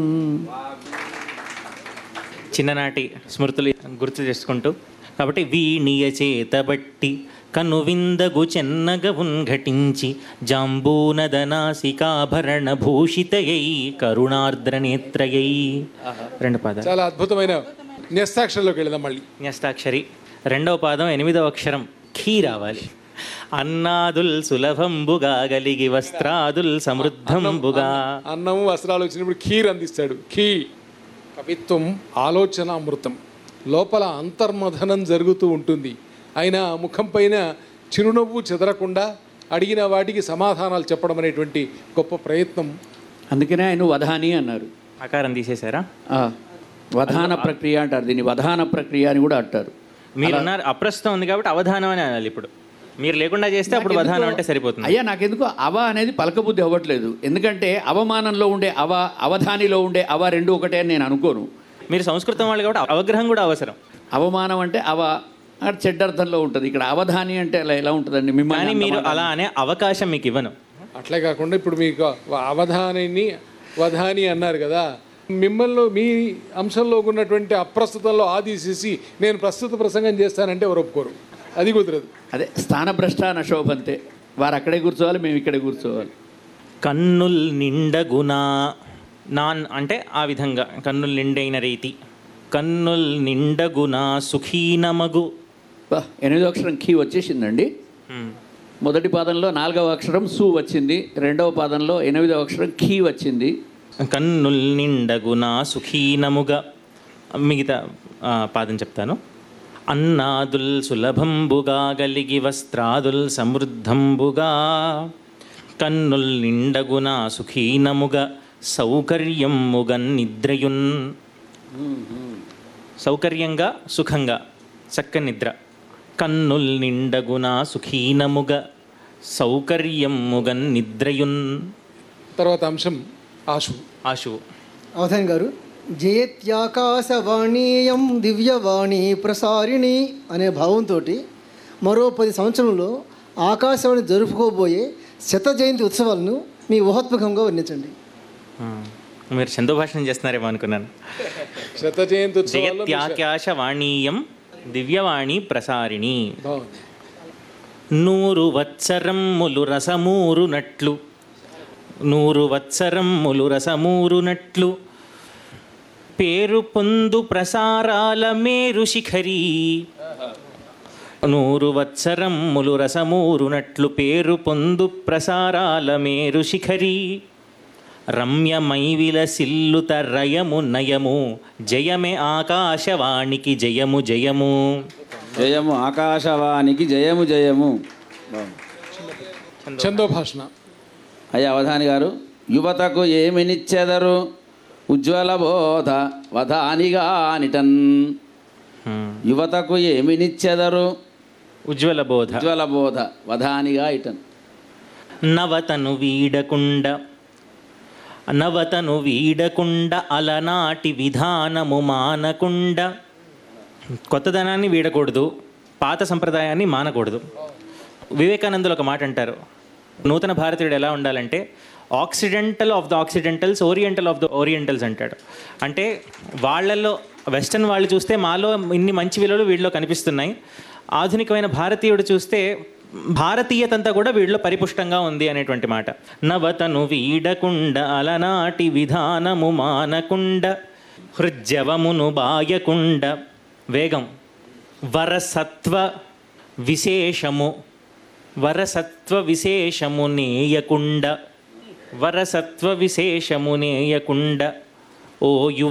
చిన్ననాటి స్మృతులు గుర్తు చేసుకుంటూ కాబట్టి వీణియ చేతబట్టి కను విందగు చెన్నగ ఉన్ఘటించి జాంబూనదనాసికాభరణ భూషితయై కరుణార్ద్ర నేత్రయై రెండు పదాలు చాలా అద్భుతమైన న్యస్తాక్షరంలోకి వెళదాం మళ్ళీ న్యస్తాక్షరి రెండవ పాదం ఎనిమిదవ అక్షరం ఖీ రావాలి అన్నాదుల్ సులభంబుగా గలిగి వస్త్రాదుల్ సమృద్ధంబుగా అన్నము వస్త్రాలు వచ్చినప్పుడు ఖీర్ అందిస్తాడు ఖీ కవిత్వం ఆలోచన అమృతం లోపల అంతర్మథనం జరుగుతూ ఉంటుంది ఆయన ముఖం పైన చిరునవ్వు చెదరకుండా అడిగిన వాటికి సమాధానాలు చెప్పడం అనేటువంటి గొప్ప ప్రయత్నం అందుకనే ఆయన వధాని అన్నారు ఆకారం తీసేశారా ఆ, వధాన ప్రక్రియ అంటారు దీన్ని వధాన ప్రక్రియ అని కూడా అంటారు మీరున్నారు అప్రస్తుతం ఉంది కాబట్టి అవధానం అని అనాలి ఇప్పుడు మీరు లేకుండా చేస్తే అప్పుడు వధానం అంటే సరిపోతుంది అయ్యా నాకెందుకు అవ అనేది పలకబుద్ధి అవ్వట్లేదు ఎందుకంటే అవమానంలో ఉండే అవ అవధానిలో ఉండే అవ రెండు ఒకటే అని నేను అనుకోను మీరు సంస్కృతం వాళ్ళు కాబట్టి అవగ్రహం కూడా అవసరం అవమానం అంటే అవ అక్కడ చెడ్డర్థంలో ఉంటుంది ఇక్కడ అవధాని అంటే అలా ఎలా ఉంటుందండి కానీ మిమ్మల్ని మీరు అంత మాట- అలా అనే అవకాశం మీకు ఇవ్వను అట్లే కాకుండా ఇప్పుడు మీకు అవధానిని వధాని అన్నారు కదా మిమ్మల్ని మీ అంశంలో ఉన్నటువంటి అప్రస్తుతంలో ఆదేశిసి నేను ప్రస్తుత ప్రసంగం చేస్తానంటే ఎవరు ఒప్పుకోరు అది కుదరదు అదే స్థానభ్రష్ట నశోభంతే వారు అక్కడే కూర్చోవాలి మేము ఇక్కడే కూర్చోవాలి కన్నుల్ నిండగునా నాన్ అంటే ఆ విధంగా కన్నుల్ నిండైన రీతి కన్నుల్ నిండగునా సుఖీనమగు బా, ఎనిమిదో అక్షరం కీ వచ్చేసిందండి హ్మ్. మొదటి పాదంలో నాలుగవ అక్షరం సు వచ్చింది రెండవ పాదంలో ఎనిమిదవ అక్షరం కీ వచ్చింది కన్నుల్ నిండగునా సుఖీనముగా మిగతా ఆ, పాదం చెప్తాను అన్నాదుల్ సులభంబుగా గలిగి వస్త్రాదుల్ సమృద్ధంబుగా కన్నుల్ నిండగునా సుఖీనముగా సౌకర్యముగన్ నిద్రయున్ సౌకర్యంగా సుఖంగా చక్కని నిద్ర కన్నుల్ నిండగునా సుఖీనముగా సౌకర్యముగన్ నిద్రయున్ తర్వాత అంశం ఆశు ఆశువు అవధాన్ గారు జయత్యాకాశవాణీయం దివ్యవాణి ప్రసారిణి అనే భావంతో మరో పది సంవత్సరంలో ఆకాశవాణి జరుపుకోబోయే శత జయంతి ఉత్సవాలను మీ ఊహాత్మకంగా వర్ణించండి ఆ, మీరు చందోభాషణం చేస్తున్నారేమో అనుకున్నాను శత జయంతి ఉత్సవాల్లో మీ శ- జగత్యాకాశవాణీయం దివ్యవాణి ప్రసారిణి బాగుంది నూరు వత్సరమ్ములు రసమూరునట్లు నూరు వత్సరమ్ములు రసమూరునట్లు పేరు పొందు ప్రసారాల మేరు శిఖరి నూరు వత్సరమ్ములు రసమూరునట్లు పేరు పొందు ప్రసారాల మేరు శిఖరి రమ్యమై విలసిల్లుత రయము నయము జయమే ఆకాశవాణికి జయము జయము జయము ఆకాశవాణికి జయము జయము చందోభాషణ అయ్యా అవధాని గారు యువతకు ఏమినిచ్చెదరు ఉజ్వల బోధ వధానిగా నిటన్ హ్మ్. యువతకు ఏమినిచ్చెదరు ఉజ్వల బోధ ఉజ్వల బోధ వధానిగా ఇటన్ నవతను వీడకుండ నవతను వీడకుండ అలనాటి విధానము మానకుండ కొత్తదనాన్ని వీడకూడదు పాత సంప్రదాయాన్ని మానకూడదు వివేకానందులు ఒక మాట అంటారు నూతన భారతీయుడు ఎలా ఉండాలంటే occidental of the occidentals oriental of the orientals అంటాడు అంటే వాళ్ళల్లో వెస్టర్న్ వాళ్ళు చూస్తే మాలో ఇన్ని మంచి విలువలు వీళ్ళలో కనిపిస్తున్నాయి ఆధునికమైన భారతీయుడు చూస్తే భారతీయతంతా కూడా వీళ్ళలో పరిపుష్టంగా ఉంది అనేటువంటి మాట నవతను వీడకుండ అలనాటి విధానము మానకుండ హృజ్యవమును బాయకుండ వేగం వరసత్వ విశేషము వరసత్వ విశేషము నేయకుండ వరసత్వ విశేషము నేయకుండ ఓ యువ